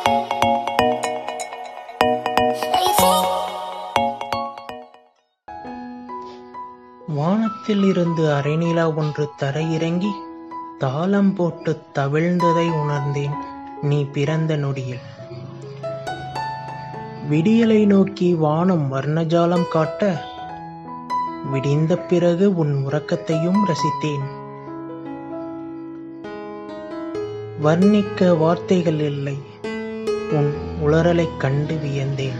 வானத்தில் இருந்து அரைநிலா ஒன்று தரையிறங்கி தாளம் போட்டு தவிழ்ந்ததை உணர்ந்தேன் நீ பிறந்த நொடியில் விடியலை நோக்கி வானம் வர்ணஜாலம் காட்ட விடிந்த பிறகு உன் உறக்கத்தையும் ரசித்தேன் வர்ணிக்க வார்த்தைகள் இல்லை உன் உளறலைக் கண்டு வியந்தேன்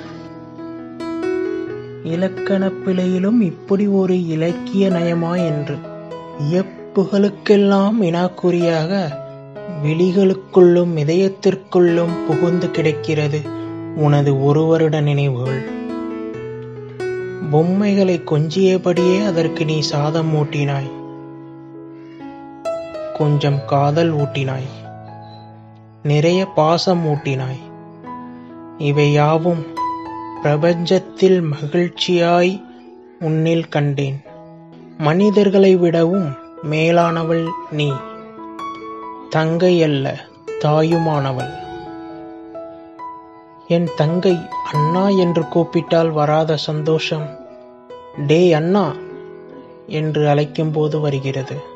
இலக்கணப் பிழையிலும் இப்படி ஒரு இலக்கிய நயமா என்று வியப்புகளுக்கெல்லாம் வினாக்குறியாக விழிகளுக்குள்ளும் இதயத்திற்குள்ளும் புகுந்து கிடக்கிறது உனது ஒரு வருட நினைவுகள் பொம்மைகளை கொஞ்சியபடியே அதற்கு நீ சாதம் ஊட்டினாய் கொஞ்சம் காதல் ஊட்டினாய் நிறைய பாசம் ஊட்டினாய் இவை யாவும் பிரபஞ்சத்தில் மகிழ்ச்சியாய் உன்னில் கண்டேன் மனிதர்களை விடவும் மேலானவள் நீ தங்கை அல்ல தாயுமானவள் என் தங்கை அண்ணா என்று கூப்பிட்டால் வராத சந்தோஷம் டே அண்ணா என்று அழைக்கும்போது வருகிறது